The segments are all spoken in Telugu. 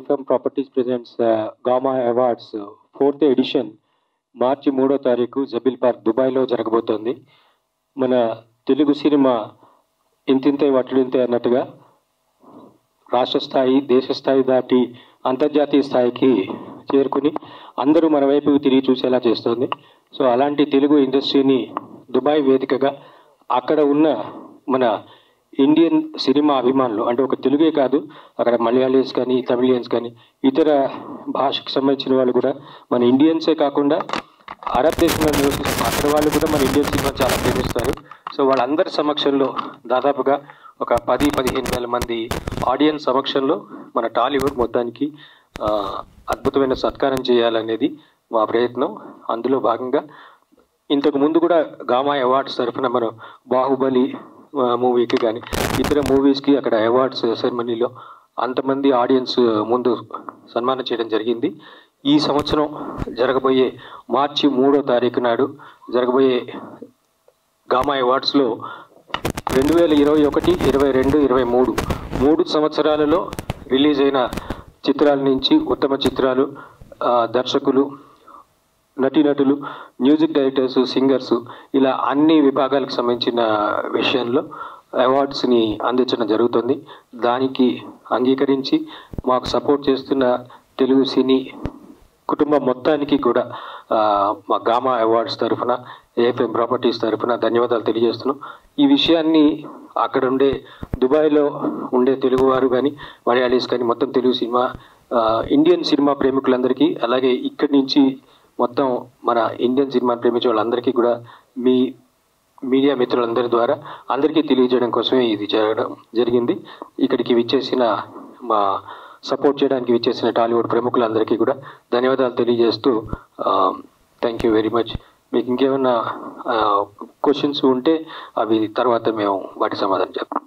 ఏఫ్ఎం properties presents Gama awards fourth edition మార్చి మూడో తారీఖు జబిల్ పార్క్ దుబాయ్లో జరగబోతోంది మన తెలుగు సినిమా ఇంతింతే వట్లుంతే అన్నట్టుగా రాష్ట్ర స్థాయి దేశ స్థాయి దాటి అంతర్జాతీయ స్థాయికి చేరుకుని అందరూ మన వైపు తిరిగి చూసేలా చేస్తోంది సో అలాంటి తెలుగు ఇండస్ట్రీని దుబాయ్ వేదికగా అక్కడ ఉన్న మన ఇండియన్ సినిమా అభిమానులు అంటే ఒక తెలుగే కాదు అక్కడ మలయాళీస్ కానీ తమిళియన్స్ కానీ ఇతర భాషకు సంబంధించిన వాళ్ళు కూడా మన ఇండియన్సే కాకుండా అరబ్ దేశంలో నివసిస్తున్న అక్కడ వాళ్ళు కూడా మన ఇండియన్ సినిమా చాలా ప్రేమిస్తారు సో వాళ్ళందరి సమక్షంలో దాదాపుగా ఒక పది పదిహేను వేల మంది ఆడియన్స్ సమక్షంలో మన టాలీవుడ్ మొత్తానికి ఆ, అద్భుతమైన సత్కారం చేయాలనేది మా ప్రయత్నం అందులో భాగంగా ఇంతకు ముందు కూడా గామా అవార్డ్స్ తరఫున మనం బాహుబలి ఆ, మూవీకి కానీ ఇతర మూవీస్కి అక్కడ అవార్డ్స్ సెరమనీలో అంతమంది ఆడియన్స్ ముందు సన్మానం చేయడం జరిగింది ఈ సంవత్సరం జరగబోయే మార్చి మూడో తారీఖు నాడు జరగబోయే గామా అవార్డ్స్లో రెండు వేల ఇరవై ఒకటి ఇరవై రెండు ఇరవై మూడు మూడు సంవత్సరాలలో రిలీజ్ అయిన చిత్రాల నుంచి ఉత్తమ చిత్రాలు ఆ, దర్శకులు నటీనటులు మ్యూజిక్ డైరెక్టర్స్ సింగర్స్ ఇలా అన్ని విభాగాలకు సంబంధించిన విషయంలో అవార్డ్స్ని అందించడం జరుగుతుంది దానికి అంగీకరించి మాకు సపోర్ట్ చేస్తున్న తెలుగు సినీ కుటుంబం మొత్తానికి కూడా ఆ, మా గామా అవార్డ్స్ తరఫున ఏఎఫ్ఎం ప్రాపర్టీస్ తరఫున ధన్యవాదాలు తెలియజేస్తున్నాం ఈ విషయాన్ని అక్కడ ఉండే దుబాయ్లో ఉండే తెలుగువారు కానీ మలయాళీస్ కానీ మొత్తం తెలుగు సినిమా ఆ, ఇండియన్ సినిమా ప్రేమికులందరికీ అలాగే ఇక్కడి నుంచి మొత్తం మన ఇండియన్ సినిమా ప్రేమించే వాళ్ళందరికీ కూడా మీ మీడియా మిత్రులందరి ద్వారా అందరికీ తెలియజేయడం కోసమే ఇది జరగడం జరిగింది ఇక్కడికి విచ్చేసిన మా సపోర్ట్ చేయడానికి విచ్చేసిన టాలీవుడ్ ప్రముఖులందరికీ కూడా ధన్యవాదాలు తెలియజేస్తూ థ్యాంక్ యూ వెరీ మచ్ మీకు ఇంకేమన్నా క్వశ్చన్స్ ఉంటే అవి తర్వాత మేము వాటి సమాధానం చెప్తాం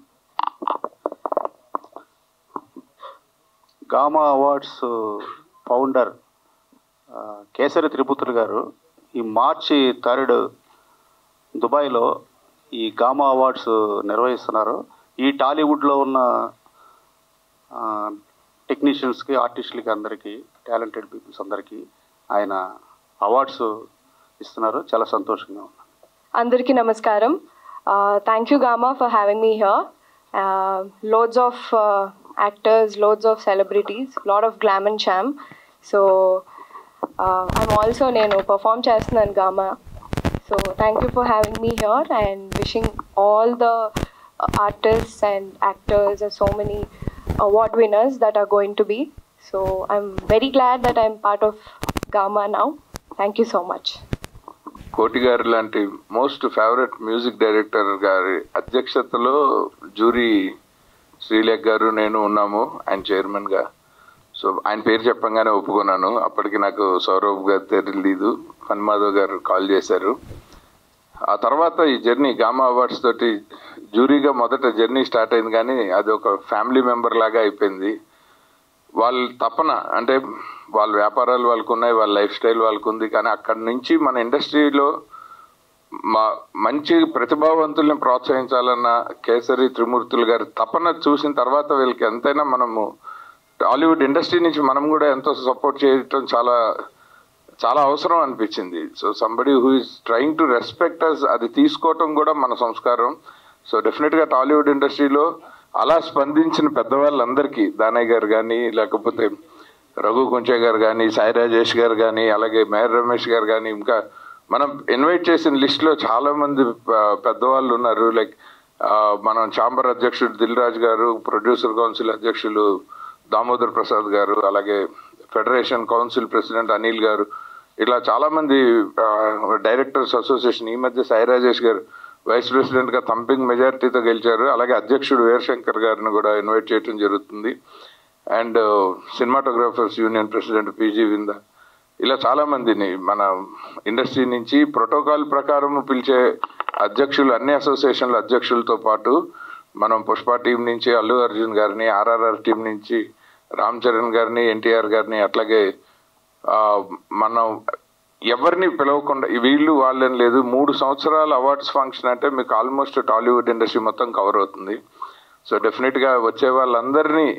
గామా అవార్డ్స్ ఫౌండర్ ఆ, కేసరి త్రిపుత్రులు గారు ఈ మార్చి థర్డ్ దుబాయ్లో ఈ గామా అవార్డ్స్ నిర్వహిస్తున్నారు ఈ టాలీవుడ్లో ఉన్న టెక్నీషియన్స్కి ఆర్టిస్టులకి అందరికీ టాలెంటెడ్ పీపుల్స్ అందరికీ ఆయన అవార్డ్స్ ఇస్తున్నారు చాలా సంతోషంగా ఉంది అందరికీ నమస్కారం thank you Gama for having me here loads of actors loads of celebrities load of glam and charm so I'm also నేను పర్ఫామ్ చేస్తున్నాను Gama so thank you for having me here and wishing all the artists and actors so many award winners that are going to be so i'm very glad that i'm part of gamma now thank you so much కోటి గారి లాంటి మోస్ట్ ఫేవరెట్ మ్యూజిక్ డైరెక్టర్ గారి అధ్యక్షతలో జూరీ శ్రీలేఖ గారు నేను ఉన్నాము ఆయన చైర్మన్ గా సో ఆయన పేరు చెప్పంగానే ఒప్పుకున్నాను అప్పటికి నాకు సౌరవ్ గారు తెలియదు హన్మాధవ్ గారు కాల్ చేశారు ఆ తర్వాత ఈ జర్నీ గామా అవార్డ్స్ తోటి జూరీగా మొదట జర్నీ స్టార్ట్ అయింది కానీ అది ఒక ఫ్యామిలీ మెంబర్ లాగా అయిపోయింది వాళ్ళ తపన అంటే వాళ్ళ వ్యాపారాలు వాళ్ళకు ఉన్నాయి వాళ్ళ లైఫ్ స్టైల్ వాళ్ళకు ఉంది కానీ అక్కడి నుంచి మన ఇండస్ట్రీలో మా మంచి ప్రతిభావంతుల్ని ప్రోత్సహించాలన్న కేసరి త్రిమూర్తులు గారి తపన చూసిన తర్వాత వీళ్ళకి ఎంతైనా మనము టాలీవుడ్ ఇండస్ట్రీ నుంచి మనం కూడా ఎంతో సపోర్ట్ చేయటం చాలా చాలా అవసరం అనిపించింది so somebody who is trying to respect us అది తీసుకోవటం కూడా మన సంస్కారం సో డెఫినెట్గా టాలీవుడ్ ఇండస్ట్రీలో అలా స్పందించిన పెద్దవాళ్ళందరికీ దానయ్య గారు కానీ లేకపోతే రఘు కొంచే గారు కానీ సాయి రాజేష్ గారు కానీ అలాగే మేయర్ రమేష్ గారు కానీ ఇంకా మనం ఇన్వైట్ చేసిన లిస్ట్లో చాలా మంది ఆ, పెద్దవాళ్ళు ఉన్నారు లైక్ ఆ, మనం ఛాంబర్ అధ్యక్షుడు దిల్ రాజు గారు ప్రొడ్యూసర్ కౌన్సిల్ అధ్యక్షులు దామోదర్ ప్రసాద్ గారు అలాగే ఫెడరేషన్ కౌన్సిల్ ప్రెసిడెంట్ అనిల్ గారు ఇట్లా చాలా మంది ఆ, డైరెక్టర్స్ అసోసియేషన్ ఈ మధ్య సాయి రాజేష్ గారు వైస్ ప్రెసిడెంట్ గా థంపింగ్ మెజారిటీతో గెలిచారు అలాగే అధ్యక్షుడు వీరశంకర్ గారిని కూడా ఇన్వైట్ చేయడం జరుగుతుంది and cinematographers union president PG Vinda ఇలా చాలా మందిని మన ఇండస్ట్రీ నుంచి ప్రోటోకాల్ ప్రకారం పిలిచే అధ్యక్షులు అన్ని అసోసియేషన్ల అధ్యక్షులతో పాటు మనం పుష్ప టీం నుంచి అల్లు అర్జున్ గారిని ఆర్ఆర్ఆర్ టీం నుంచి రామ్ చరణ్ గారిని ఎన్టీఆర్ గారిని అట్లాగే ఆ, మనం ఎవరిని పిలవకుండా వీళ్ళు వాళ్ళని లేదు మూడు సంవత్సరాల అవార్డ్స్ ఫంక్షన్ అంటే మీకు ఆల్మోస్ట్ టాలీవుడ్ ఇండస్ట్రీ మొత్తం కవర్ అవుతుంది సో డెఫినెట్గా వచ్చే వాళ్ళందరినీ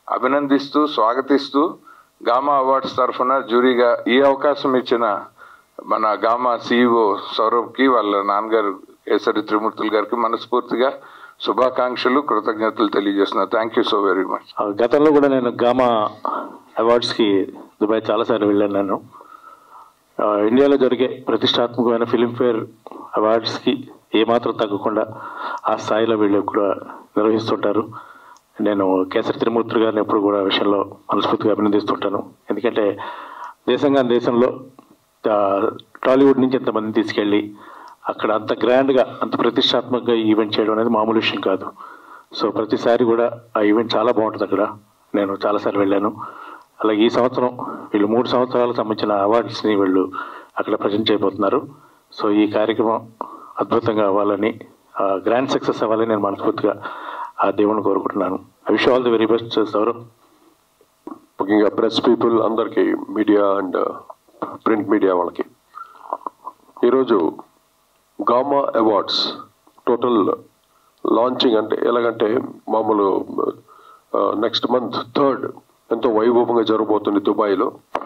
అభినందిస్తూ స్వాగతిస్తూ గామా అవార్డ్స్ తరఫున జ్యూరీగా ఈ అవకాశం ఇచ్చిన మన గామా సిఇఓ సౌరభ్కి వాళ్ళ నాన్నగారు కేసరి త్రిమూర్తులు గారికి మనస్ఫూర్తిగా శుభాకాంక్షలు కృతజ్ఞతలు తెలియజేస్తున్నారు thank you so very much ఆ, గతంలో కూడా నేను గామా అవార్డ్స్కి దుబాయ్ చాలాసార్లు వెళ్ళాను నేను ఆ, ఇండియాలో జరిగే ప్రతిష్టాత్మకమైన ఫిలింఫేర్ అవార్డ్స్కి ఏమాత్రం తగ్గకుండా ఆ స్థాయిలో వీళ్ళు కూడా నిర్వహిస్తుంటారు నేను కేసరి త్రిమూర్తి గారిని ఎప్పుడు కూడా ఆ విషయంలో మనస్ఫూర్తిగా అభినందిస్తుంటాను ఎందుకంటే దేశంగా దేశంలో ఆ, టాలీవుడ్ నుంచి ఎంతమందిని తీసుకెళ్ళి అక్కడ అంత గ్రాండ్గా అంత ప్రతిష్టాత్మకంగా ఈ ఈవెంట్ చేయడం అనేది మామూలు విషయం కాదు సో ప్రతిసారి కూడా ఆ ఈవెంట్ చాలా బాగుంటుంది అక్కడ నేను చాలాసార్లు వెళ్ళాను అలాగే ఈ సంవత్సరం వీళ్ళు మూడు సంవత్సరాలకు సంబంధించిన అవార్డ్స్ని వీళ్ళు అక్కడ ప్రజెంట్ చేయబోతున్నారు సో ఈ కార్యక్రమం అద్భుతంగా అవ్వాలని గ్రాండ్ సక్సెస్ అవ్వాలని నేను మనస్ఫూర్తిగా ఆ దేవుని కోరుకుంటున్నాను I wish all the very best Saurav ముఖ్యంగా ప్రెస్ పీపుల్ అందరికీ మీడియా అండ్ ప్రింట్ మీడియా వాళ్ళకి ఈరోజు గామా అవార్డ్స్ టోటల్ లాంచింగ్ అంటే ఎలాగంటే మామూలు నెక్స్ట్ మంత్ థర్డ్ ఎంతో వైభవంగా జరగబోతుంది దుబాయ్లో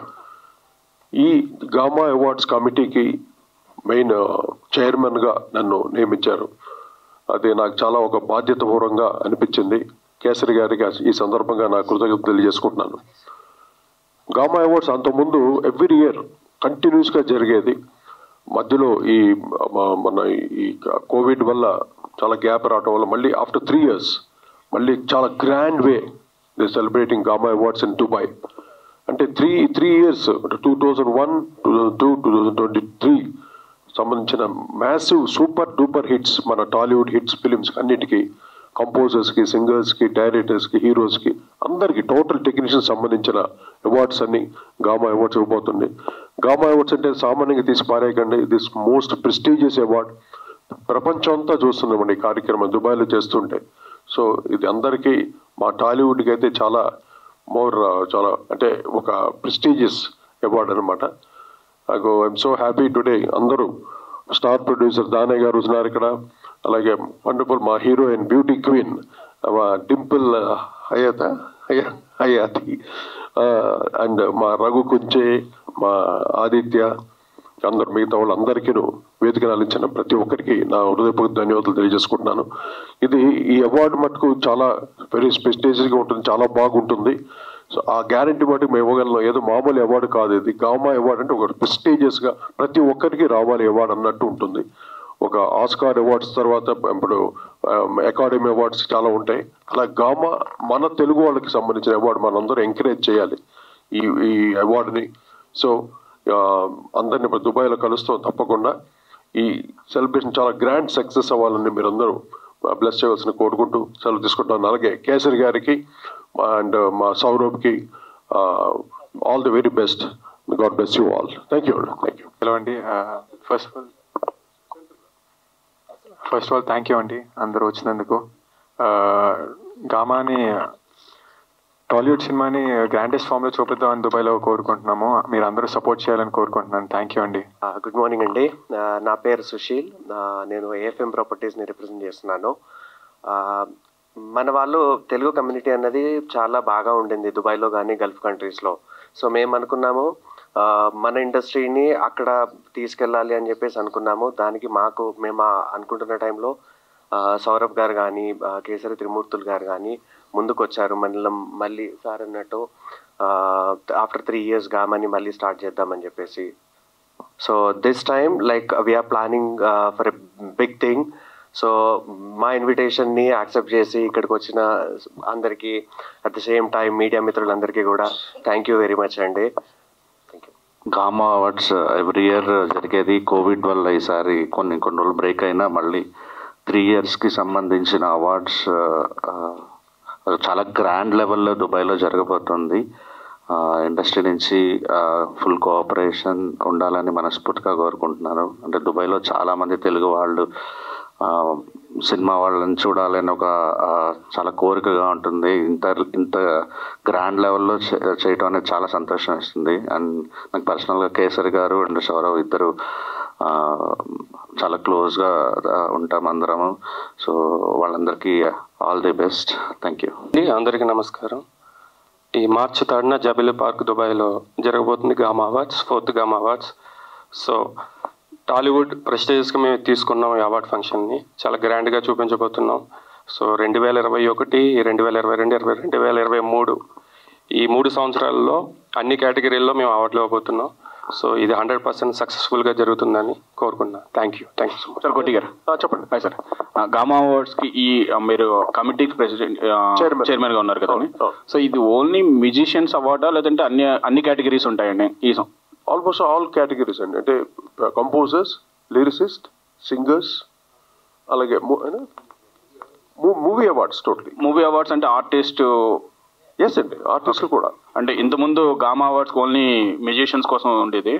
ఈ గామా అవార్డ్స్ కమిటీకి మెయిన్ చైర్మన్గా నన్ను నియమించారు అది నాకు చాలా ఒక బాధ్యతపూర్వంగా అనిపించింది కేసరి గారికి ఈ సందర్భంగా నా కృతజ్ఞతలు తెలియజేసుకుంటున్నాను గామా అవార్డ్స్ అంతకుముందు ఎవ్రీ ఇయర్ కంటిన్యూస్గా జరిగేది మధ్యలో ఈ మ- మన ఈ కోవిడ్ వల్ల చాలా గ్యాప్ రావడం వల్ల మళ్ళీ ఆఫ్టర్ త్రీ ఇయర్స్ మళ్ళీ చాలా grand way the celebrating Gama awards in Dubai అంటే three three years two thousand one two thousand two two thousand twenty three సంబంధించిన మ్యాసివ్ సూపర్ డూపర్ హిట్స్ మన టాలీవుడ్ హిట్స్ ఫిలిమ్స్ అన్నిటికీ కంపోజర్స్కి సింగర్స్కి డైరెక్టర్స్కి హీరోస్కి అందరికి టోటల్ టెక్నీషియన్స్ సంబంధించిన అవార్డ్స్ అన్ని గామా అవార్డ్స్ ఇవ్వబోతుంది గామా అవార్డ్స్ అంటే సామాన్యంగా తీసి పారేయకండి దిస్ మోస్ట్ ప్రెస్టీజియస్ అవార్డ్ ప్రపంచం అంతా చూస్తున్నామండి ఈ కార్యక్రమం దుబాయ్లో చేస్తుంటే సో ఇది అందరికీ మా టాలీవుడ్కి అయితే చాలా మోర్ చాలా అంటే ఒక ప్రెస్టీజియస్ అవార్డ్ అనమాట నాకు ఐఎమ్ సో హ్యాపీ టుడే అందరూ స్టార్ ప్రొడ్యూసర్ దానయ్య గారు ఉన్నారు ఇక్కడ అలాగే వండర్ఫుల్ మా హీరోయిన్ బ్యూటీ క్వీన్ మా డింపుల్ హయాత హయా హయాతి అండ్ మా రఘు కుంచే మా ఆదిత్య అందరు మిగతా వాళ్ళందరికీ వేదిక అందించిన ప్రతి ఒక్కరికి నా హృదయపూర్వక ధన్యవాదాలు తెలియజేసుకుంటున్నాను ఇది ఈ అవార్డు మటుకు చాలా వెరీ స్పెస్టేజ్గా ఉంటుంది చాలా బాగుంటుంది సో ఆ గ్యారంటీ మటుకు మేము ఇవ్వగలం ఏదో మామూలు అవార్డు కాదు ఇది గామా అవార్డు అంటే ఒక ప్రెస్టీజియస్గా ప్రతి ఒక్కరికి రావాలి అవార్డు అన్నట్టు ఉంటుంది ఒక ఆస్కార్ అవార్డ్స్ తర్వాత ఇప్పుడు అకాడమీ అవార్డ్స్ చాలా ఉంటాయి అలా గామా మన తెలుగు వాళ్ళకి సంబంధించిన అవార్డు మనందరూ ఎంకరేజ్ చేయాలి ఈ ఈ అవార్డుని సో ఆ, అందరిని ఇప్పుడు దుబాయ్లో కలుస్తాం తప్పకుండా ఈ సెలబ్రేషన్ చాలా గ్రాండ్ సక్సెస్ అవ్వాలని మీరందరూ బ్లెస్ చేయవలసిన కోరుకుంటూ సెలవు తీసుకుంటాను అలాగే కేసరి గారికి అండ్ మా సౌరభ్కి all the very best God bless you all thank you thank you hello అండి first of all first of all thank you అండి అందరూ వచ్చినందుకు Uh, గామాని టాలీవుడ్ సినిమాని గ్రాండెస్ట్ ఫామ్లో చూపిద్దామని దుబాయ్లో కోరుకుంటున్నాము మీరు అందరూ సపోర్ట్ చేయాలని కోరుకుంటున్నాను థ్యాంక్ యూ అండి గుడ్ మార్నింగ్ అండి ఆ, నా పేరు సుశీల్ ఆ, నేను ఏఎఫ్ఎం ప్రాపర్టీస్ని రిప్రజెంట్ చేస్తున్నాను ఆ, మన వాళ్ళు తెలుగు కమ్యూనిటీ అన్నది చాలా బాగా ఉండింది దుబాయ్లో కానీ గల్ఫ్ కంట్రీస్లో సో మేము అనుకున్నాము ఆ, మన ఇండస్ట్రీని అక్కడ తీసుకెళ్ళాలి అని చెప్పేసి అనుకున్నాము దానికి మాకు మేము ఆ అనుకుంటున్న టైంలో ఆ, సౌరభ్ గారు కానీ ఆ, కేసరి త్రిమూర్తులు గారు కానీ ముందుకు వచ్చారు మళ్ళీ మళ్ళీ సార్ అన్నట్టు ఆఫ్టర్ త్రీ ఇయర్స్ గామని మళ్ళీ స్టార్ట్ చేద్దామని చెప్పేసి so this time like we're planning for a big thing so మా ఇన్విటేషన్ని యాక్సెప్ట్ చేసి ఇక్కడికి వచ్చిన అందరికీ at the same time media మిత్రులందరికీ కూడా థ్యాంక్ యూ వెరీ మచ్ అండి thank you Gama awards every year జరిగేది కోవిడ్ వల్ల ఈసారి కొన్ని కొన్ని రోజులు బ్రేక్ అయినా మళ్ళీ త్రీ ఇయర్స్కి సంబంధించిన అవార్డ్స్ చాలా గ్రాండ్ లెవెల్లో దుబాయ్లో జరగబోతుంది ఇండస్ట్రీ నుంచి ఫుల్ కోఆపరేషన్ ఉండాలని మనస్ఫూర్తిగా కోరుకుంటున్నాను అంటే దుబాయ్లో చాలామంది తెలుగు వాళ్ళు ఆ, సినిమా వాళ్ళని చూడాలని ఒక ఆ, చాలా కోరికగా ఉంటుంది ఇంత ఇంత గ్రాండ్ లెవెల్లో చే- చేయటం అనేది చాలా సంతోషం ఇస్తుంది అండ్ నాకు పర్సనల్గా కేసరి గారు అండ్ సౌరవ్ ఇద్దరు ఆ, చాలా క్లోజ్గా ఉంటాం అందరము సో వాళ్ళందరికీ all the best thank you అండి అందరికీ నమస్కారం ఈ మార్చి థర్డ్న జబిలి పార్క్ దుబాయ్లో జరగబోతుంది Gama awards fourth Gama awards so Tollywood ప్రెస్టేజెస్గా మేము తీసుకున్నాం ఈ అవార్డ్ ఫంక్షన్ని చాలా గ్రాండ్గా చూపించబోతున్నాం సో రెండు వేల ఇరవై ఒకటి రెండు వేల ఇరవై రెండు ఇరవై రెండు వేల ఇరవై మూడు ఈ మూడు సంవత్సరాల్లో అన్ని కేటగిరీల్లో మేము అవార్డులు ఇవ్వబోతున్నాం సో ఇది హండ్రెడ్ పర్సెంట్ సక్సెస్ఫుల్గా జరుగుతుందని కోరుకుంటున్నాను thank you thank you so much sir Koti గారు చెప్పండి హాయ్ సార్ గామా అవార్డ్స్ కి ఈ ఆ, మీరు కమిటీకి ప్రెసిడెంట్ Chairman. చైర్మన్ గా ఉన్నారు కదండి సో ఇది ఓన్లీ మ్యూజిషియన్స్ అవార్డా లేదంటే అన్ని అన్ని కేటగిరీస్ ఉంటాయండి ఈ సం- ఆల్మోస్ట్ ఆల్ కేటగిరీస్ అండి అంటే కంపోజర్స్ లిరిసిస్ట్ సింగర్స్ అలాగే movie awards totally movie awards అంటే ఆర్టిస్ట్ ఎస్ అండి ఆర్టిస్టులు కూడా అంటే ఇంతకుముందు గామా అవార్డ్స్ ఓన్లీ మ్యూజిషియన్స్ కోసం ఉండేది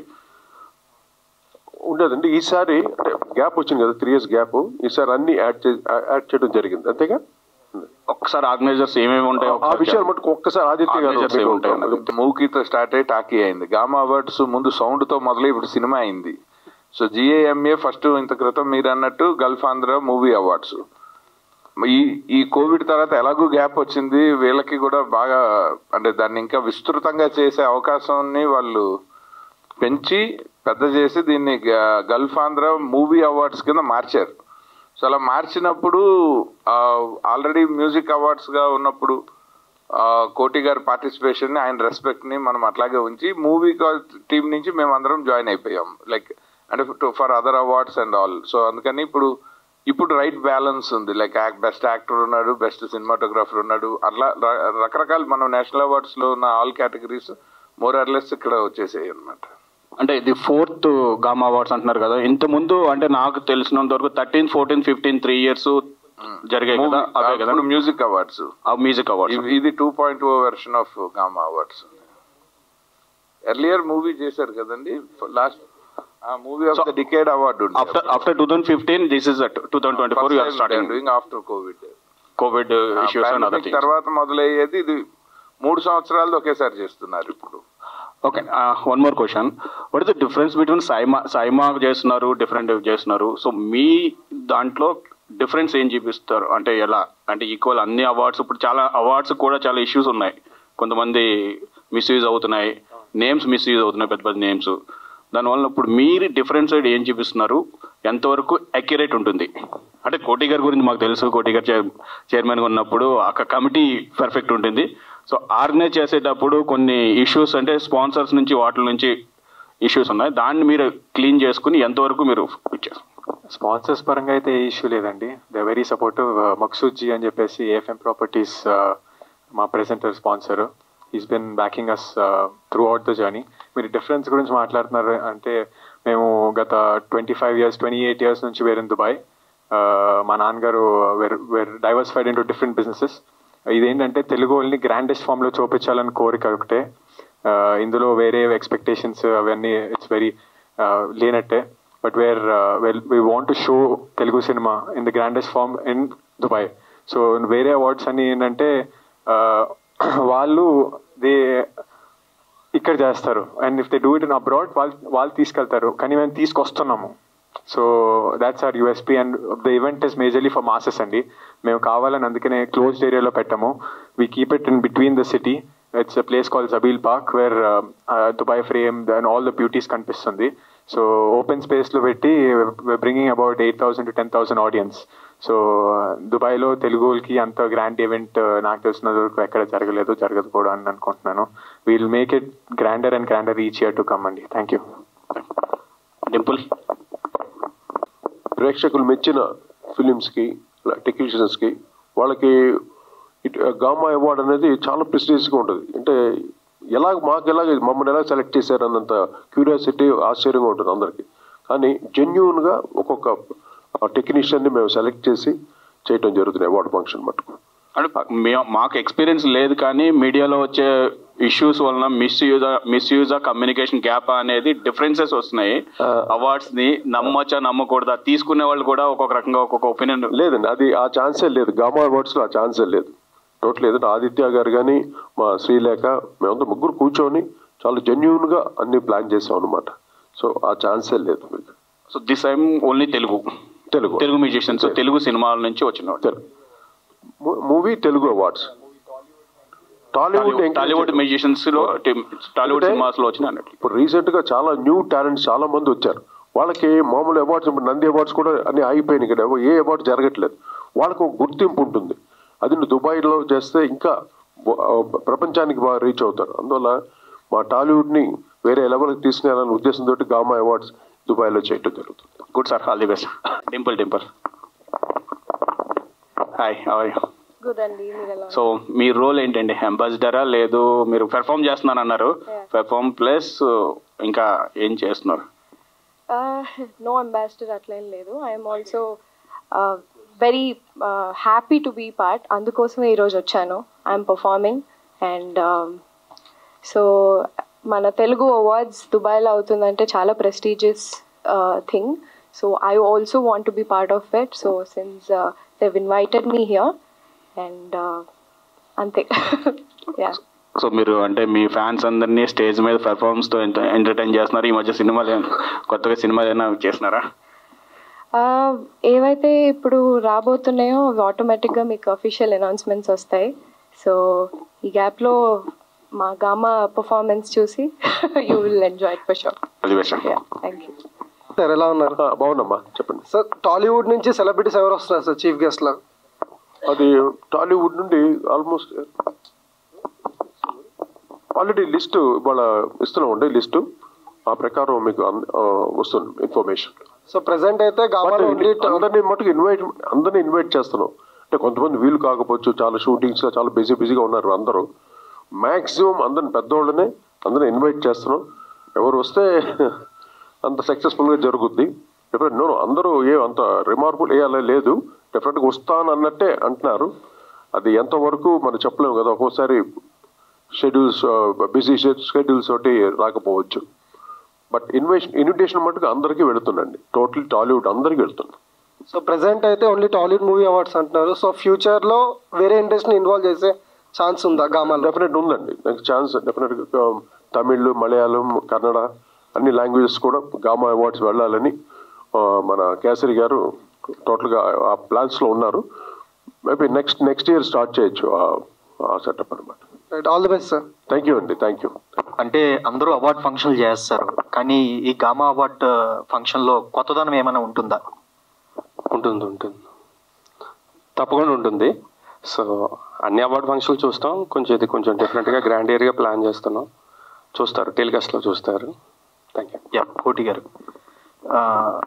ఉండేదండి ఈసారి అంటే గ్యాప్ వచ్చింది కదా త్రీ ఇయర్స్ గ్యాప్ ఈసారి అన్ని యాడ్ చే యాడ్ చేయడం జరిగింది అంతేగా ఒక్కసారి ఆర్గనైజర్స్ ఏమేమి ఉంటాయో ఆ విషయాలు మటుకు ఒక్కసారి ఆదిత్య గారు Organizers ఏమి ఉంటాయి అన్నది. మూకీతో స్టార్ట్ అయ్యి టాకీ అయింది గామా అవార్డ్స్ ముందు సౌండ్ తో మొదలై ఇప్పుడు సినిమా అయింది సో జిఏఎంఏ ఫస్ట్ ఇంత క్రితం మీరు అన్నట్టు గల్ఫ్ ఆంధ్ర మూవీ అవార్డ్స్ ఈ ఈ కోవిడ్ తర్వాత ఎలాగో గ్యాప్ వచ్చింది వీళ్ళకి కూడా బాగా అంటే దాన్ని ఇంకా విస్తృతంగా చేసే అవకాశాన్ని వాళ్ళు పెంచి పెద్ద చేసి దీన్ని గ- గల్ఫ్ ఆంధ్ర మూవీ అవార్డ్స్ కింద మార్చారు సో అలా మార్చినప్పుడు ఆల్రెడీ మ్యూజిక్ అవార్డ్స్ గా ఉన్నప్పుడు ఆ, కోటి గారి పార్టిసిపేషన్ ఆయన రెస్పెక్ట్ ని మనం అట్లాగే ఉంచి మూవీ టీం నుంచి మేము అందరం జాయిన్ అయిపోయాం లైక్ అంటే for other awards and all so అందుకని ఇప్పుడు ఇప్పుడు రైట్ బ్యాలెన్స్ ఉంది లైక్ బెస్ట్ యాక్టర్ ఉన్నాడు బెస్ట్ సినిమాటోగ్రాఫర్ ఉన్నాడు అట్లా ర- రకరకాల మనం నేషనల్ అవార్డ్స్ లో ఉన్న ఆల్ కేటగిరీస్ మోర్ ఆర్లెస్ ఇక్కడ వచ్చేసాయి అన్నమాట అంటే ఇది ఫోర్త్ గామా అవార్డ్స్ అంటున్నారు కదా ఇంత ముందు అంటే నాకు తెలిసినంత వరకు thirteen fourteen fifteen three years జరిగాయి కదా అవే కదా మ్యూజిక్ అవార్డ్స్ ఆ మ్యూజిక్ అవార్డ్స్ ఇది two point O version of Gama awards earlier movie చేశారు కదండి last movie of the decade award after after two thousand fifteen this is two thousand twenty four you are starting doing after Covid Covid issues and other things తర్వాత మొదలయ్యేది ఇది మూడు సంవత్సరాలు ఒకేసారి చేస్తున్నారు ఇప్పుడు okay one more question what is the difference between SIIMA SIIMA చేస్తున్నారు డిఫరెంట్ చేస్తున్నారు సో మీ దాంట్లో డిఫరెన్స్ ఏం చూపిస్తారు అంటే ఎలా అంటే ఈక్వల్ అన్ని అవార్డ్స్ ఇప్పుడు చాలా అవార్డ్స్ కూడా చాలా ఇష్యూస్ ఉన్నాయి కొంతమంది మిస్యూజ్ అవుతున్నాయి నేమ్స్ మిస్యూజ్ అవుతున్నాయి పెద్ద పెద్ద నేమ్స్ దానివల్ల ఇప్పుడు మీరు డిఫరెన్స్ సైడ్ ఏం చూపిస్తున్నారు ఎంతవరకు అక్యురేట్ ఉంటుంది అంటే కోటి గారి గురించి మాకు తెలుసు కోటి గారు చైర్ చైర్మన్గా ఉన్నప్పుడు అక్కడ కమిటీ పర్ఫెక్ట్ ఉంటుంది సో ఆర్గనైజ్ చేసేటప్పుడు కొన్ని ఇష్యూస్ అంటే స్పాన్సర్స్ నుంచి వాటి నుంచి ఇష్యూస్ ఉన్నాయి దాన్ని మీరు క్లీన్ చేసుకుని ఎంతవరకు మీరు ఇచ్చారు స్పాన్సర్స్ పరంగా అయితే ఏ ఇష్యూ లేదండి they very supportive Maqsood ji అని చెప్పేసి ఏఎఫ్ఎం ప్రాపర్టీస్ మా presenter sponsor is been backing us throughout the journey మీరు డిఫరెన్స్ గురించి మాట్లాడుతున్నారు అంటే మేము గత twenty five years twenty eight years నుంచి వేరే దుబాయ్ మా నాన్నగారు were were diversified into different businesses ఇదేంటంటే తెలుగు వాళ్ళని గ్రాండెస్ట్ ఫామ్లో చూపించాలని కోరిక ఒకటే Uh, ఇందులో వేరే ఎక్స్పెక్టేషన్స్ అవన్నీ ఇట్స్ వెరీ లేనట్టే but where well we want to show Telugu cinema in the grandest form in Dubai so వేరే అవార్డ్స్ అని ఏంటంటే uh, వాళ్ళు దే ఇక్కడ చేస్తారు and if they do it in abroad వాళ్ళు వాళ్ళు తీసుకెళ్తారు కానీ మేము తీసుకొస్తున్నాము so that's our USP and the event is majorly for masses అండి మేము కావాలని అందుకనే క్లోజ్డ్ ఏరియాలో పెట్టాము we keep it in between the city it's a place call Zabeel park where Dubai frame and all the beauties కనిపిస్తుంది సో ఓపెన్ స్పేస్లో పెట్టి bringing about eight thousand to ten thousand audience so దుబాయ్లో తెలుగుకి అంత గ్రాండ్ ఈవెంట్ నాకు తెలిసినంత వరకు ఎక్కడ జరగలేదు జరగదు కూడా అని అనుకుంటున్నాను we'll make it grander and grander each year to come అండి థ్యాంక్ యూ డింపుల్ ప్రేక్షకులు మెచ్చిన ఫిలిమ్స్కి టెక్నీషియన్స్కి వాళ్ళకి ఇట్ గామా అవార్డ్ అనేది చాలా ప్రెస్టీజ్గా ఉంటుంది అంటే ఎలా మాకు ఎలాగ మమ్మల్ని ఎలా సెలెక్ట్ చేశారు అన్నంత క్యూరియాసిటీ ఆశ్చర్యంగా ఉంటుంది అందరికీ కానీ జెన్యున్గా ఒక్కొక్క టెక్నీషియన్ని మేము సెలెక్ట్ చేసి చేయటం జరుగుతుంది అవార్డు ఫంక్షన్ మటుకు అంటే మే- మాకు ఎక్స్పీరియన్స్ లేదు కానీ మీడియాలో వచ్చే ఇష్యూస్ వలన మిస్యూజ్ మిస్యూజ్ కమ్యూనికేషన్ గ్యాప్ అనేది డిఫరెన్సెస్ వస్తున్నాయి అవార్డ్స్ ని నమ్మచ్చా నమ్మకూడదా తీసుకునే వాళ్ళు కూడా ఒక్కొక్క రకంగా ఒక్కొక్క ఒపీనియన్ లేదండి అది ఆ ఛాన్సే లేదు గామా అవార్డ్స్లో ఆ ఛాన్సే లేదు టోటల్ ఏదంటే ఆదిత్య గారు కానీ మా శ్రీలేఖ మేమంతా ముగ్గురు కూర్చొని చాలా జెన్యున్గా అన్ని ప్లాన్ చేసాం అనమాట సో ఆ ఛాన్సే లేదు మీకు so this time only Telugu Telugu Telugu musicians Telugu సినిమాల నుంచి వచ్చిన వాళ్ళు. Movie Telugu awards Tollywood Tollywood musicians లో టాలీవుడ్ సినిమాస్ లో వచ్చిన అన్నట్లు ఇప్పుడు రీసెంట్ గా చాలా న్యూ టాలెంట్స్ చాలా మంది వచ్చారు వాళ్ళకి మామూలు అవార్డ్స్ ఇప్పుడు నంది అవార్డ్స్ కూడా అన్ని ఆగిపోయినాయి ఇక్కడ ఏ అవార్డు జరగట్లేదు వాళ్ళకు ఒక గుర్తింపు ఉంటుంది అది నువ్వు దుబాయ్లో చేస్తే ఇంకా బ- ఆ, ప్రపంచానికి బాగా రీచ్ అవుతారు అందువల్ల మా టాలీవుడ్ని వేరే లెవెల్కి తీసుకెళ్ళాలనే ఉద్దేశంతో గామా అవార్డ్స్ దుబాయ్లో చేయటం జరుగుతుంది good sir all the best Dimple Dimple hi our good అండి మీరు ఎలా సో మీ రోల్ ఏంటండి అంబాసిడరా లేదు మీరు పెర్ఫామ్ చేస్తున్నాను అన్నారు పెర్ఫామ్ ప్లస్ ఇంకా ఏం చేస్తున్నారు నో అంబాసిడర్ అట్లా ఏం లేదు I'm also very happy to be part అందుకోసమే ఈరోజు వచ్చాను ఐఎమ్ పర్ఫార్మింగ్ అండ్ సో మన తెలుగు అవార్డ్స్ దుబాయ్లో అవుతుందంటే చాలా prestigious thing so I also want to be part of it so since they've invited me here and అంతే యా సో మీరు అంటే మీ ఫ్యాన్స్ అందరినీ స్టేజ్ మీద పెర్ఫార్మెన్స్ తో ఎంటర్టైన్ చేస్తున్నారు ఈ మధ్య సినిమాలు ఏం- కొత్తగా సినిమాలు ఏమైనా చేస్తున్నారా ఆ, ఏవైతే ఇప్పుడు రాబోతున్నాయో అవి ఆటోమేటిక్గా మీకు అఫీషియల్ అనౌన్స్మెంట్స్ వస్తాయి సో ఈ గ్యాప్లో మా గామా పర్ఫార్మెన్స్ చూసి you will enjoy for sure అది బెస్ట్ థ్యాంక్ యూ సార్ ఎలా ఉన్నారు బాగున్నామ్మా చెప్పండి సార్ టాలీవుడ్ నుంచి సెలబ్రిటీస్ ఎవరు వస్తున్నారు సార్ చీఫ్ గెస్ట్ లా అది టాలీవుడ్ నుండి ఆల్మోస్ట్ ఆల్రెడీ లిస్టు ఇవాళ ఇస్తున్నామండి లిస్టు ఆ ప్రకారం మీకు అన్- ఆ, వస్తుంది ఇన్ఫర్మేషన్ సో ప్రెసెంట్ అయితే గామాలో ఓన్లీ అందరినీ మటుకు ఇన్వైట్ అందరినీ ఇన్వైట్ చేస్తున్నాం అంటే కొంతమంది వీలు కాకపోవచ్చు చాలా షూటింగ్స్ చాలా బిజీ బిజీగా ఉన్నారు అందరూ మాక్సిమం అందరిని పెద్దోళ్ళనే అందరిని ఇన్వైట్ చేస్తున్నాం ఎవరు వస్తే అంత సక్సెస్ఫుల్గా జరుగుద్ది డెఫినెట్ నో అందరూ ఏ అంత రిమార్కుల్ ఏ అలా లేదు డెఫినెట్గా వస్తాను అన్నట్టే అంటున్నారు అది ఎంతవరకు మనం చెప్పలేము కదా ఒక్కోసారి షెడ్యూల్స్ బిజీ షెడ్యూల్స్ తోటి రాకపోవచ్చు బట్ ఇన్విటేషన్ ఇన్విటేషన్ మటుకు అందరికీ వెళుతుందండి టోటల్ టాలీవుడ్ అందరికీ వెళుతుంది సో ప్రెసెంట్ అయితే ఓన్లీ టాలీవుడ్ మూవీ అవార్డ్స్ అంటున్నారు సో ఫ్యూచర్ లో వేరే ఇండస్ట్రీని ఇన్వాల్వ్ చేసే ఛాన్స్ ఉందా గామాలో డెఫినెట్ ఉందండి నెక్స్ట్ ఛాన్స్ డెఫినెట్గా తమిళ్ మలయాళం కన్నడ అన్ని లాంగ్వేజెస్ కూడా గామా అవార్డ్స్ వెళ్ళాలని ఆ, మన కేసరి గారు టోటల్గా ఆ ప్లాన్స్లో ఉన్నారు maybe next next year start చేయొచ్చు ఆ- ఆ సెటప్ అనమాట right all the best sir thank you అండి థ్యాంక్ యూ అంటే అందరూ అవార్డ్ ఫంక్షన్లు చేస్తారు కానీ ఈ గామా అవార్డ్ ఫంక్షన్ లో కొత్తదనం ఏమైనా ఉంటుందా ఉంటుంది ఉంటుంది తప్పకుండా ఉంటుంది సో అన్ని అవార్డ్ ఫంక్షన్లు చూస్తాం కొంచెం ఇది కొంచెం డిఫరెంట్గా గ్రాండ్ ఏరియా ప్లాన్ చేస్తున్నాం చూస్తారు టెలికాస్ట్లో చూస్తారు థ్యాంక్ యూ యా కోటి గారు ఆ,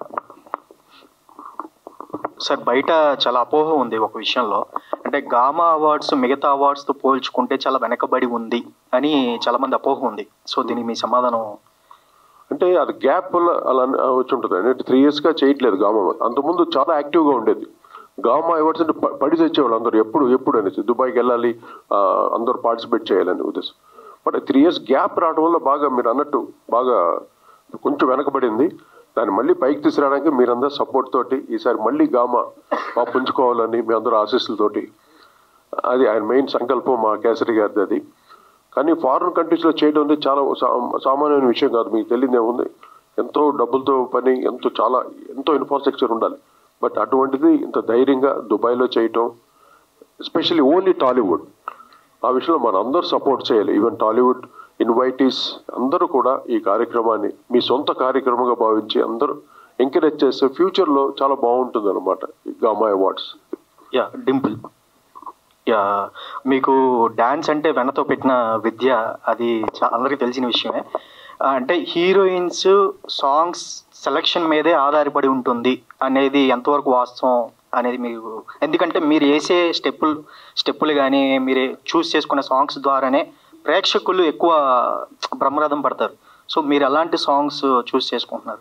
సార్ బయట చాలా అపోహ ఉంది ఒక విషయంలో అంటే గామా అవార్డ్స్ మిగతా అవార్డ్స్తో పోల్చుకుంటే చాలా వెనకబడి ఉంది అని చాలా మంది అపోహ ఉంది సో దీనికి మీ సమాధానం అంటే అది గ్యాప్ వల్ల అలా అని- వచ్చి ఉంటుంది అంటే త్రీ ఇయర్స్గా చేయట్లేదు గామా అవార్డ్ అంతకుముందు చాలా యాక్టివ్గా ఉండేది గామా అవార్డ్స్ అంటే ప- పడి తెచ్చేవాళ్ళు అందరూ ఎప్పుడు ఎప్పుడు అనేసి దుబాయ్కి వెళ్ళాలి ఆ, అందరూ పార్టిసిపేట్ చేయాలని ఉద్దేశం బట్ త్రీ ఇయర్స్ గ్యాప్ రావడం వల్ల బాగా మీరు అన్నట్టు బాగా కొంచెం వెనకబడింది దాన్ని మళ్ళీ పైకి తీసుకురావడానికి మీరందరూ సపోర్ట్ తోటి ఈసారి మళ్ళీ గామా బాగా పుంజుకోవాలని మీ అందరూ ఆశీస్సులతోటి అది ఆయన మెయిన్ సంకల్పం మా కేసరి గారిది అది కానీ ఫారిన్ కంట్రీస్లో చేయడం అనేది చాలా సా- సామాన్యమైన విషయం కాదు మీకు తెలియదు ఏముంది ఎంతో డబ్బులతో పని ఎంతో చాలా ఎంతో ఇన్ఫ్రాస్ట్రక్చర్ ఉండాలి బట్ అటువంటిది ఇంత ధైర్యంగా దుబాయ్లో చేయటం ఎస్పెషల్లీ ఓన్లీ టాలీవుడ్ ఆ విషయంలో మన అందరూ సపోర్ట్ చేయాలి ఈవెన్ టాలీవుడ్ ఇన్వైటీస్ అందరూ కూడా ఈ కార్యక్రమాన్ని మీ సొంత కార్యక్రమంగా భావించి అందరూ ఎంకరేజ్ చేస్తే ఫ్యూచర్లో చాలా బాగుంటుంది అనమాట Gama awards yeah Dimple yeah మీకు డాన్స్ అంటే వెనతో పెట్టిన విద్య అది చా- అందరికీ తెలిసిన విషయమే ఆ, అంటే హీరోయిన్స్ సాంగ్స్ సెలక్షన్ మీదే ఆధారపడి ఉంటుంది అనేది ఎంతవరకు వాస్తవం అనేది మీకు ఎందుకంటే మీరు వేసే స్టెప్పులు స్టెప్పులు కానీ మీరు చూస్ చేసుకునే సాంగ్స్ ద్వారానే ప్రేక్షకులు ఎక్కువ బ్రహ్మరథం పడతారు సో మీరు ఎలాంటి సాంగ్స్ చూస్ చేసుకుంటున్నారు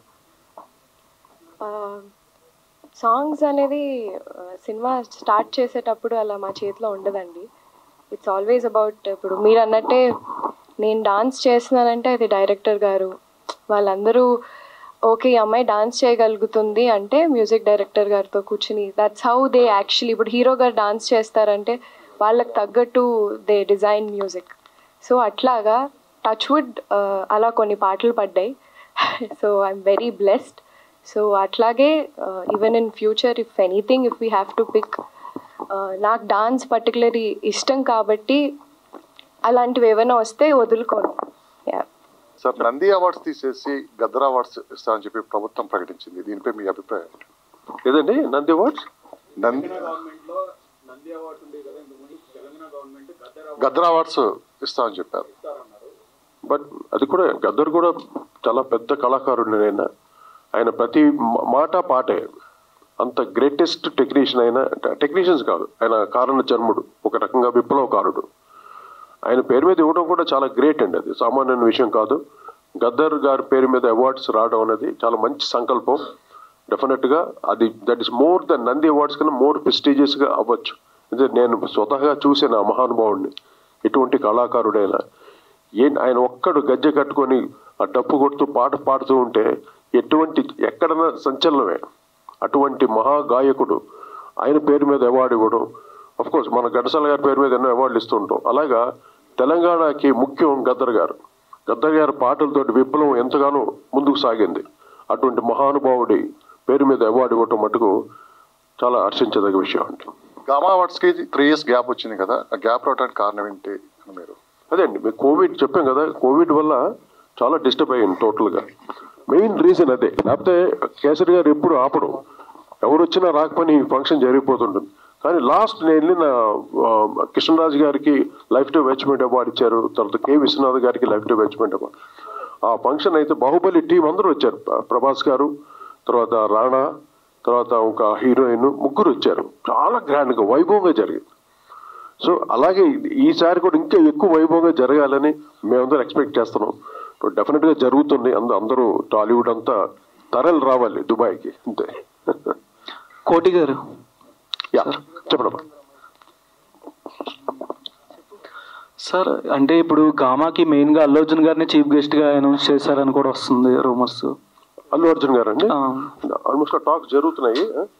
సాంగ్స్ అనేది ఆ, సినిమా స్టార్ట్ చేసేటప్పుడు అలా మా చేతిలో ఉండదండి ఇట్స్ ఆల్వేస్ అబౌట్ ఇప్పుడు మీరు అన్నట్టే నేను డాన్స్ చేస్తున్నానంటే అది డైరెక్టర్ గారు వాళ్ళందరూ ఓకే ఈ అమ్మాయి డాన్స్ చేయగలుగుతుంది అంటే మ్యూజిక్ డైరెక్టర్ గారితో కూర్చుని దట్స్ హౌ దే యాక్చువల్లీ ఇప్పుడు హీరో గారు డాన్స్ చేస్తారంటే వాళ్ళకి తగ్గట్టు దే డిజైన్ మ్యూజిక్ సో అట్లాగా టచ్ వుడ్ అలా కొన్ని పాటలు పడ్డాయి so I'm very blessed so అట్లాగే even in future if anything if we have to pick నాకు డాన్స్ పర్టికులర్లీ ఇష్టం కాబట్టి అలాంటివి ఏమైనా వస్తే వదులుకోను యా సార్ నంది అవార్డ్స్ తీసేసి గద్దర్ అవార్డ్స్ ఇస్తామని చెప్పి ప్రభుత్వం ప్రకటించింది దీనిపై మీ అభిప్రాయం ఏంటి? ఏదండి నంది అవార్డ్స్ నంది గద్దర్ అవార్డ్స్ ఇస్తామని చెప్పారు బట్ అది కూడా గద్దర్ కూడా చాలా పెద్ద కళాకారుడు ఆయన ఆయన ప్రతి మా- మాట పాటే అంత గ్రేటెస్ట్ టెక్నీషియన్ అయిన టెక్నీషియన్స్ కాదు ఆయన కారణ జన్ముడు ఒక రకంగా విప్లవకారుడు ఆయన పేరు మీద ఇవ్వడం కూడా చాలా గ్రేట్ అండి అది సామాన్యమైన విషయం కాదు గద్దర్ గారి పేరు మీద అవార్డ్స్ రావడం అనేది చాలా మంచి సంకల్పం డెఫినెట్గా అది that is more than Nandi awards కన్నా మోర్ ప్రెస్టీజియస్గా అవ్వచ్చు ఇది నేను స్వతహాగా చూసిన ఆ మహానుభావుడిని ఎటువంటి కళాకారుడైనా ఏ ఆయన ఒక్కడు గజ్జె కట్టుకొని ఆ డప్పు కొడుతూ పాట పాడుతూ ఉంటే ఎటువంటి ఎక్కడన్నా సంచలనమే అటువంటి మహా గాయకుడు ఆయన పేరు మీద అవార్డు ఇవ్వడం అఫ్ కోర్స్ మన ఘంటసాల గారి పేరు మీద ఎన్నో అవార్డులు ఇస్తూ ఉంటాం అలాగా తెలంగాణకి ముఖ్యం గద్దర్ గారు గద్దర్ గారి పాటలతోటి విప్లవం ఎంతగానో ముందుకు సాగింది అటువంటి మహానుభావుడి పేరు మీద అవార్డు ఇవ్వటం మటుకు చాలా హర్షించదగ్గ విషయం అండి గామా అవార్డ్స్ కి త్రీ ఇయర్స్ గ్యాప్ వచ్చింది కదా ఆ గ్యాప్ రావడానికి కారణం ఏంటి అని మీరు అదే అండి మీకు కోవిడ్ చెప్పాం కదా కోవిడ్ వల్ల చాలా డిస్టర్బ్ అయ్యింది టోటల్గా మెయిన్ రీజన్ అదే లేకపోతే కేసరి గారు ఎప్పుడు ఆపడు ఎవరు వచ్చినా రాకపోయినా ఈ ఫంక్షన్ జరిగిపోతుంటుంది కానీ లాస్ట్ నేను వెళ్ళిన ఆ, కృష్ణరాజు గారికి లైఫ్ టైం అచీవ్మెంట్ అవార్డు ఇచ్చారు తర్వాత కె విశ్వనాథ్ గారికి లైఫ్ టైం అచీవ్మెంట్ అవార్డు ఆ ఫంక్షన్ అయితే బాహుబలి టీం అందరూ వచ్చారు ప్ర- ప్రభాస్ గారు తర్వాత రాణా తర్వాత ఒక హీరోయిన్ ముగ్గురు వచ్చారు చాలా గ్రాండ్గా వైభవంగా జరిగింది సో అలాగే ఇది- ఈసారి కూడా ఇంకా ఎక్కువ వైభవంగా జరగాలని మేమందరం ఎక్స్పెక్ట్ చేస్తున్నాం డెఫినెట్గా జరుగుతుంది అంద అందరూ టాలీవుడ్ అంతా తరలి రావాలి దుబాయ్కి అంతే కోటి గారు యా చెప్పడమ్మా సార్ అంటే ఇప్పుడు గామాకి మెయిన్ గా అల్లు అర్జున్ గారిని చీఫ్ గెస్ట్ గా అనౌన్స్ చేశారని కూడా వస్తుంది రూమర్స్ అల్లు అర్జున్ గారు అండి ఆల్మోస్ట్ టాక్ జరుగుతున్నాయి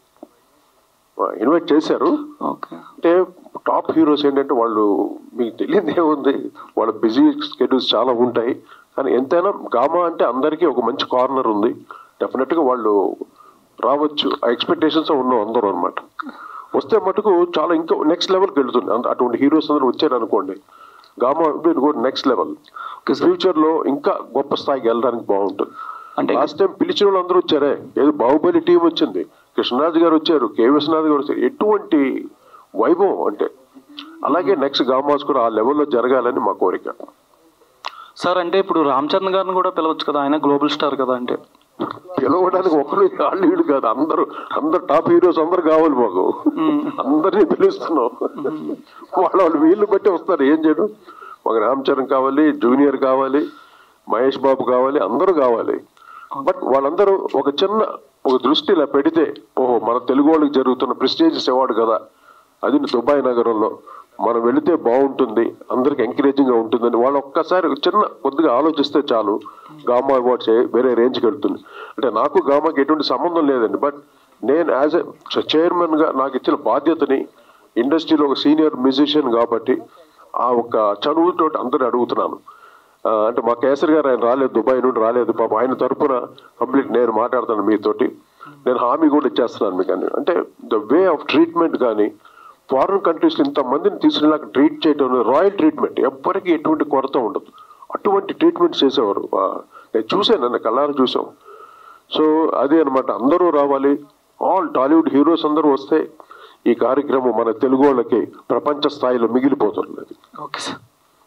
ఇన్వైట్ చేశారు అంటే టాప్ హీరోస్ ఏంటంటే వాళ్ళు మీకు తెలియదు ఏముంది వాళ్ళ బిజీ స్కెడ్యూల్స్ చాలా ఉంటాయి కానీ ఎంతైనా గామా అంటే అందరికీ ఒక మంచి కార్నర్ ఉంది డెఫినెట్గా వాళ్ళు రావచ్చు ఆ ఎక్స్పెక్టేషన్స్ ఉన్నాం అందరూ అనమాట వస్తే మటుకు చాలా ఇంకా నెక్స్ట్ లెవెల్కి వెళ్తుంది అంత- అటువంటి హీరోస్ అందరూ వచ్చారు అనుకోండి గామా కూడా నెక్స్ట్ లెవెల్ ఫ్యూచర్ లో ఇంకా గొప్ప స్థాయికి వెళ్ళడానికి బాగుంటుంది అంటే లాస్ట్ టైం పిలిచిన వాళ్ళు అందరూ వచ్చారే ఏదో బాహుబలి టీం వచ్చింది కృష్ణరాజు గారు వచ్చారు కే విశ్వనాథ్ గారు వచ్చారు ఎటువంటి వైభవం అంటే అలాగే నెక్స్ట్ గామాస్ కూడా ఆ లెవెల్లో జరగాలని మా కోరిక సార్ అంటే ఇప్పుడు రామ్ చరణ్ గారిని కూడా పిలవచ్చు కదా ఆయన గ్లోబల్ స్టార్ కదా అంటే పిలవడానికి ఒకరు వాళ్ళు వీళ్ళు కాదు అందరూ అందరు టాప్ హీరోస్ అందరు కావాలి మాకు అందరినీ పిలుస్తున్నాం వాళ్ళ వాళ్ళు వీళ్ళు బట్టి వస్తారు ఏం చేయడం మాకు రామ్ చరణ్ కావాలి జూనియర్ కావాలి మహేష్ బాబు కావాలి అందరూ కావాలి బట్ వాళ్ళందరూ ఒక చిన్న ఒక దృష్టి ఇలా పెడితే ఓహో మన తెలుగు వాళ్ళకి జరుగుతున్న ప్రెస్టీజియస్ అవార్డు కదా అది దుబాయ్ నగరంలో మనం వెళితే బాగుంటుంది అందరికి ఎంకరేజింగ్ గా ఉంటుందని వాళ్ళు ఒక్కసారి ఒక చిన్న కొద్దిగా ఆలోచిస్తే చాలు గామా అవార్డ్స్ వేరే రేంజ్కి వెళ్తుంది అంటే నాకు గామాకి ఎటువంటి సంబంధం లేదండి బట్ నేను యాజ్ ఎ చైర్మన్ గా నాకు ఇచ్చిన బాధ్యతని ఇండస్ట్రీలో ఒక సీనియర్ మ్యూజిషియన్ కాబట్టి ఆ ఒక చనువుతో అందరూ అడుగుతున్నాను ఆ, అంటే మా కేసరి గారు ఆయన రాలేదు దుబాయ్ నుండి రాలేదు పాప ఆయన తరపున కంప్లీట్ నేను మాట్లాడతాను మీతోటి నేను హామీ కూడా ఇచ్చేస్తున్నాను మీకు అని అంటే ద వే ఆఫ్ ట్రీట్మెంట్ కానీ ఫారిన్ కంట్రీస్ ఇంత మందిని తీసుకునేలాగా ట్రీట్ చేయడం రాయల్ ట్రీట్మెంట్ ఎవ్వరికి ఎటువంటి కొరత ఉండదు అటువంటి ట్రీట్మెంట్ చేసేవారు ఆ, నేను చూశాను నన్ను కళ్ళారా చూసాం సో అదే అనమాట అందరూ రావాలి ఆల్ టాలీవుడ్ హీరోస్ అందరూ వస్తే ఈ కార్యక్రమం మన తెలుగు వాళ్ళకి ప్రపంచ స్థాయిలో మిగిలిపోతున్నది okay sir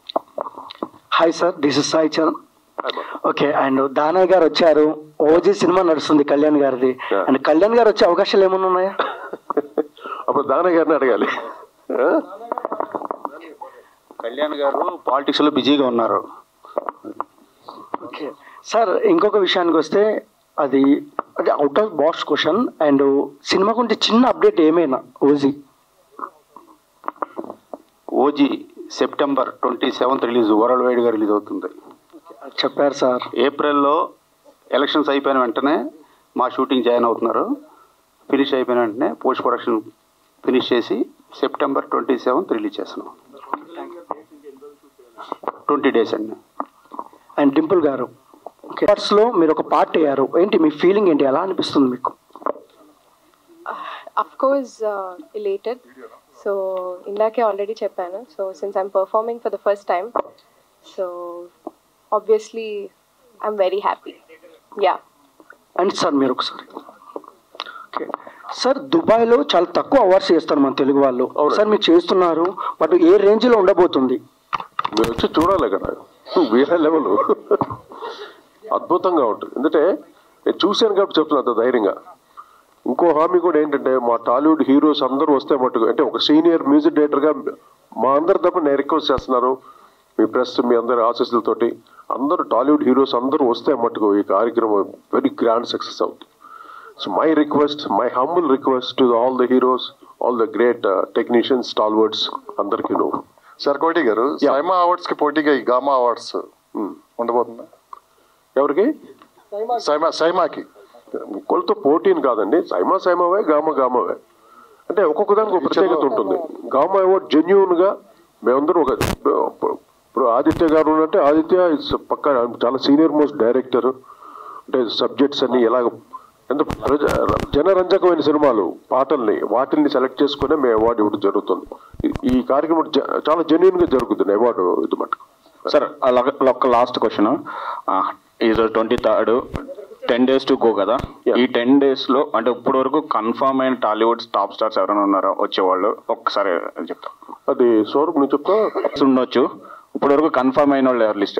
hi sir this is Sai Charan okay and Danayya గారు వచ్చారు ఓజీ సినిమా నడుస్తుంది కళ్యాణ్ గారిది అండ్ కళ్యాణ్ గారు వచ్చే అవకాశాలు ఏమైనా ఉన్నాయా అప్పుడు దానయ్య గారిని అడగాలి ఆ? కళ్యాణ్ గారు పాలిటిక్స్ లో బిజీగా ఉన్నారు ఓకే సార్ ఇంకొక విషయానికి వస్తే అది అది out of box question and cinema గురించి చిన్న అప్డేట్ ఏమైనా OG OG September twenty seventh release worldwide గా రిలీజ్ అవుతుంది చెప్పారు సార్ ఏప్రిల్లో ఎలక్షన్స్ అయిపోయిన వెంటనే మా షూటింగ్ జాయిన్ అవుతున్నారు ఫినిష్ అయిపోయిన వెంటనే పోస్ట్ ప్రొడక్షన్ ఫినిష్ చేసి సెప్టెంబర్ ట్వంటీ సెవెంత్ రిలీజ్ చేస్తున్నాం ట్వంటీ డేస్ అండి అండ్ డింపుల్ గారు ఓకే లో మీరు ఒక పార్ట్ అయ్యారు ఏంటి మీ ఫీలింగ్ ఏంటి ఎలా అనిపిస్తుంది మీకు of course uh, elated so ఇందాకే ఆల్రెడీ చెప్పాను so since I'm performing for the first time so obviously I'm very happy yeah and sir మీరు ఒకసారి ఓకే సార్ దుబాయ్లో చాలా తక్కువ అవార్డ్స్ చేస్తారు మన తెలుగు వాళ్ళు సార్ మీరు చేస్తున్నారు బట్ ఏ రేంజ్లో ఉండబోతుంది మీరు వచ్చి చూడాలి కదా వేరే లెవెల్ అద్భుతంగా ఉంటుంది ఎందుకంటే నేను చూశాను కాబట్టి చెప్తున్నా అంత ధైర్యంగా ఇంకో హామీ కూడా ఏంటంటే మా టాలీవుడ్ హీరోస్ అందరూ వస్తే మట్టుకు అంటే ఒక సీనియర్ మ్యూజిక్ డైరెక్టర్గా మా అందరి తప్ప నేను రిక్వెస్ట్ చేస్తున్నాను మీ ప్రెస్ మీ అందరి ఆశీస్సులతోటి అందరూ టాలీవుడ్ హీరోస్ అందరూ వస్తే మట్టుకు ఈ కార్యక్రమం వెరీ గ్రాండ్ సక్సెస్ అవుతుంది so my request my humble request to all the heroes all the great technicians stalwarts అందరికీ నువ్వు సర్కోటి గారు సైమా అవార్డ్స్ కి పోటీగా ఈ గామా అవార్డ్స్ ఉండబోతుందా ఎవరికి సైమా సైమాకి కొలతో పోటీని కాదండి సైమా సైమావే గామ గామవే అంటే ఒక్కొక్క దానికి ఒక ప్రత్యేకత ఉంటుంది గామ అవార్డ్ జెన్యున్ గా మేమందరం ఒక ఇప్పుడు ఆదిత్య గారు ఉన్నట్టే ఆదిత్య ఇస్ పక్క చాలా సీనియర్ మోస్ట్ డైరెక్టర్ అంటే సబ్జెక్ట్స్ అన్ని ఎలా ఎంత ప్రజ జనరంజకమైన సినిమాలు పాటల్ని వాటిల్ని సెలెక్ట్ చేసుకునే మేము అవార్డు ఇవ్వడం జరుగుతుంది ఈ- ఈ కార్యక్రమం జ- చాలా జెన్యున్ గా జరుగుతుంది అవార్డు ఇది మటుకు సార్ అలాగ ఒక లాస్ట్ క్వశ్చన్ ఇది twenty third ten days to go కదా ఈ టెన్ డేస్ లో అంటే ఇప్పటి వరకు కన్ఫర్మ్ అయిన టాలీవుడ్ టాప్ స్టార్స్ ఎవరైనా ఉన్నారో వచ్చేవాళ్ళు ఒక్కసారి చెప్తా అది సౌరభ్ నువ్వు చెప్తా ఉండొచ్చు ఇప్పటి వరకు కన్ఫర్మ్ అయిన వాళ్ళు ఎవరు లిస్ట్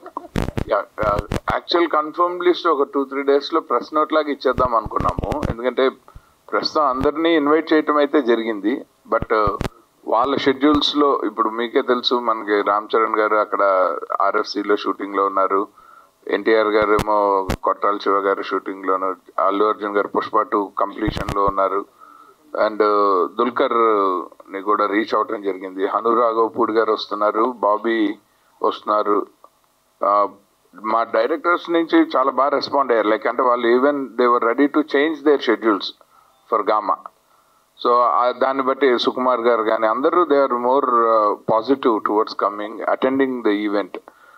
యాక్చువల్ కన్ఫర్మ్ లిస్ట్ ఒక టూ త్రీ డేస్ లో ప్రెస్ నోట్ లాగా ఇచ్చేద్దాం అనుకున్నాము ఎందుకంటే ప్రస్తుతం అందరినీ ఇన్వైట్ చేయటం అయితే జరిగింది బట్ వాళ్ళ షెడ్యూల్స్ లో ఇప్పుడు మీకే తెలుసు మనకి రామ్ చరణ్ గారు అక్కడ RFC లో షూటింగ్ లో ఉన్నారు ఎన్టీఆర్ గారు ఏమో కొట్టాల శివ గారు షూటింగ్ లోను అల్లు అర్జున్ గారు పుష్ప టూ కంప్లీషన్ లో ఉన్నారు అండ్ దుల్కర్ ని కూడా రీచ్ అవటం జరిగింది హను రాఘవపూడి గారు వస్తున్నారు బాబీ వస్తున్నారు ఆ, మా డైరెక్టర్స్ నుంచి చాలా బాగా రెస్పాండ్ అయ్యారు లైక్ అంటే వాళ్ళు even they were ready to change their schedules for GAMA so దాన్ని బట్టి సుకుమార్ గారు కానీ అందరూ they are more positive towards coming attending the event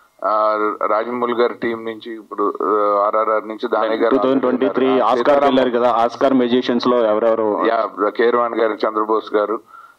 Rajamouli గారి టీం నుంచి ఇప్పుడు ఆర్ఆర్ఆర్ నుంచి దాని two thousand twenty three Oscar వెళ్ళారు కదా ఆస్కార్ మెజిషియన్స్ లో ఎవరెవరు యా కేర్వాన్ గారు చంద్రబోస్ గారు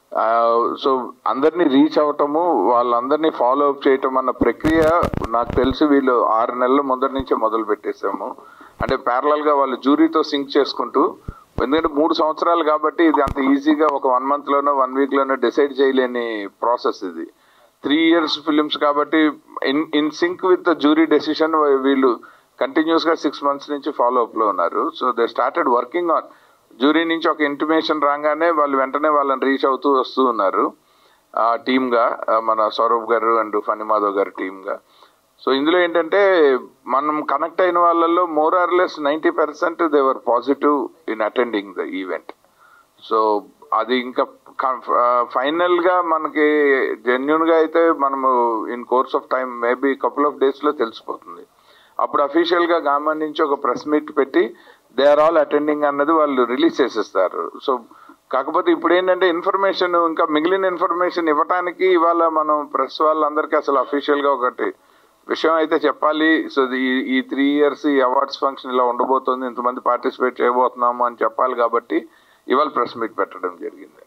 సో అందరినీ రీచ్ అవటము వాళ్ళందరినీ ఫాలో అప్ చేయటం అన్న ప్రక్రియ నాకు తెలిసి వీళ్ళు ఆరు నెలల ముందర నుంచే మొదలు పెట్టేశాము అంటే ప్యారలల్ గా వాళ్ళు జూరీతో సింక్ చేసుకుంటూ ఎందుకంటే మూడు సంవత్సరాలు కాబట్టి ఇది అంత ఈజీగా ఒక వన్ మంత్ లోనో వన్ వీక్ లోనో డిసైడ్ చేయలేని ప్రాసెస్ ఇది త్రీ ఇయర్స్ ఫిలిమ్స్ కాబట్టి in in sync with the jury decision వీళ్ళు కంటిన్యూస్ గా సిక్స్ మంత్స్ నుంచి ఫాలో అప్ లో ఉన్నారు so they started working on jury నుంచి ఒక ఇంటిమేషన్ రాగానే వాళ్ళు వెంటనే వాళ్ళని రీచ్ అవుతూ వస్తూ ఉన్నారు ఆ టీమ్ గా ఆ, మన సౌరభ్ గారు అండ్ ఫణి మాధవ్ గారు టీమ్ గా సో ఇందులో ఏంటంటే మనం కనెక్ట్ అయిన వాళ్ళల్లో more or less ninety percent they were positive in attending the event so అది ఇంకా ఫైనల్ గా మనకి జెన్యున్ గా అయితే మనము in course of time maybe couple of days లో తెలిసిపోతుంది అప్పుడు అఫీషియల్ గా గామా నుంచి ఒక ప్రెస్ మీట్ పెట్టి దే ఆర్ ఆల్ అటెండింగ్ అన్నది వాళ్ళు రిలీజ్ చేసేస్తారు సో కాకపోతే ఇప్పుడు ఏంటంటే ఇన్ఫర్మేషన్ ఇంకా మిగిలిన ఇన్ఫర్మేషన్ ఇవ్వటానికి ఇవాళ మనం ప్రెస్ వాళ్ళందరికీ అసలు అఫీషియల్ గా ఒకటి విషయం అయితే చెప్పాలి సో ఈ ఈ త్రీ ఇయర్స్ ఈ అవార్డ్స్ ఫంక్షన్ ఇలా ఉండబోతుంది ఇంతమంది పార్టిసిపేట్ చేయబోతున్నాము అని చెప్పాలి కాబట్టి ఇవాళ ప్రెస్ మీట్ పెట్టడం జరిగింది